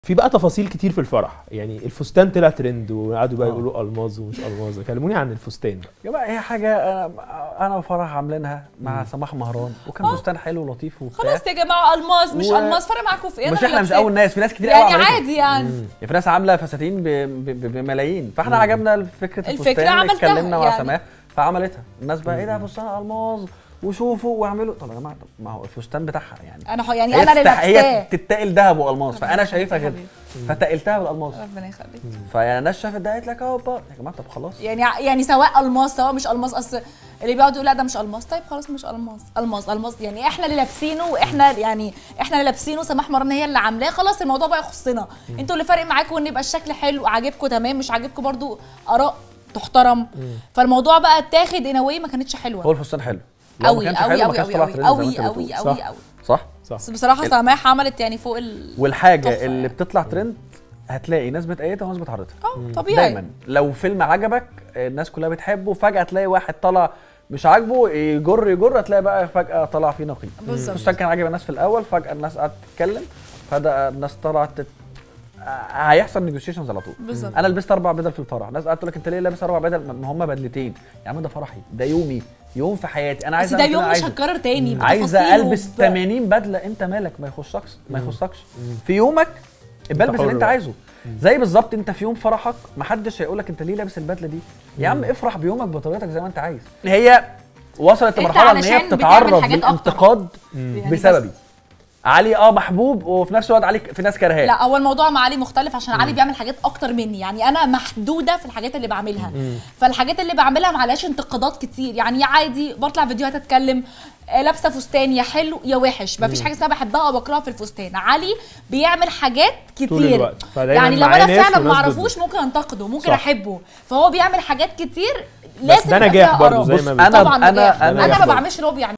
في بقى تفاصيل كتير في الفرح يعني الفستان طلع ترند وقعدوا بقى يقولوا الماظ ومش الماظ كلموني عن الفستان بقى يا جماعه هي حاجه انا انا وفرح عاملينها مع سماح مهران وكان فستان حلو ولطيف وبتاع خلاص يا جماعه الماس مش و- الماس فرق معاكم في ايه مش أنا احنا مش لابساه. اول ناس في ناس كتير قوي يعني عملتها. عادي يعني يعني في ناس عامله فساتين ب- ب- ب- بملايين فاحنا عجبنا فكره الفكرة الفستان عملتها اتكلمنا مع يعني. سماح فعملتها الناس بقى ايه ده فستان الماظ وشوفوا واعملوا طب يا جماعه طب ما هو الفستان بتاعها يعني انا ح- يعني هي انا اللي تستح- هي لابساه تتقل ذهب والماس فانا ربنا شايفها يخليك كده يا فتقلتها بالالماس ربنا يخليك فيعني الناس شافت ده قالت لك اهو بقى يا جماعه طب خلاص يعني يعني سواء الماس سواء مش الماس اصل اللي بيقعدوا يقول لا ده مش الماس طيب خلاص مش الماس الماس الماس يعني احنا اللي لابسينه واحنا يعني احنا اللي لابسينه سماح مرن هي اللي عاملاه خلاص الموضوع بقى يخصنا انتوا اللي فارق معاكم ان يبقى الشكل حلو عاجبكم تمام مش عاجبكم برضو اراء تحترم فالموضوع بقى اتاخد ان ما كانتش حلوه هو الفستان حلو لو ما قوي كانش قوي حلو ما قوي كانش قوي طلع قوي ترند زي ما قوي انت قوي بتقول. قوي قوي صح صح بس بصراحه سماح عملت يعني فوق ال والحاجه تحفة اللي يعني. بتطلع ترند هتلاقي ناس بتأيدها وناس بتعرضها اه طبيعي دايما لو فيلم عجبك الناس كلها بتحبه فجاه تلاقي واحد طلع مش عاجبه يجر يجر هتلاقي بقى فجاه طلع فيه نقيض بالظبط. الفستان كان عاجب الناس في الاول فجاه الناس قعدت تتكلم فده الناس طلعت تت... هيحصل نيجوشيشنز على طول بالظبط انا لبست اربع بدل في الفرح ناس قعدت تقول لك انت ليه لابس اربع بدل ما هم بدلتين يا عم ده فرحي ده يومي يوم في حياتي انا عايز بس ده أعمل اللي يوم أنا مش عايزه. هتكرر تاني عايزه بتفاصيله البس ب- 80 بدله انت مالك ما يخصكش ما يخصكش في يومك بلبس حر اللي انت بقى. عايزه زي بالظبط انت في يوم فرحك ما حدش هيقول لك انت ليه لابس البدله دي يا عم افرح بيومك بطريقتك زي ما انت عايز هي وصلت انت لمرحله ان هي علشان بتتعرض بتعمل حاجات أكتر. للانتقاد يعني بسببي بس- علي اه محبوب وفي نفس الوقت علي في ناس كرهاه لا هو الموضوع مع علي مختلف عشان علي بيعمل حاجات اكتر مني يعني انا محدوده في الحاجات اللي بعملها فالحاجات اللي بعملها معلهاش انتقادات كتير يعني عادي بطلع فيديوهات اتكلم آه، لابسه فستان يا حلو يا وحش ما فيش حاجه اسمها بحبها او بكرهها في الفستان علي بيعمل حاجات كتير طول الوقت. فدايماً يعني لو معاه انا ناس فعلا وناس ما اعرفوش ضده. ممكن انتقده ممكن صح. احبه فهو بيعمل حاجات كتير بس لازم ده يبقى نجاح فيها برضه آراء. زي بص، ما أنا- بتقول. طبعا أنا- نجاح أنا انا نجاح ما برضه. بعملش اللي هو بيعمله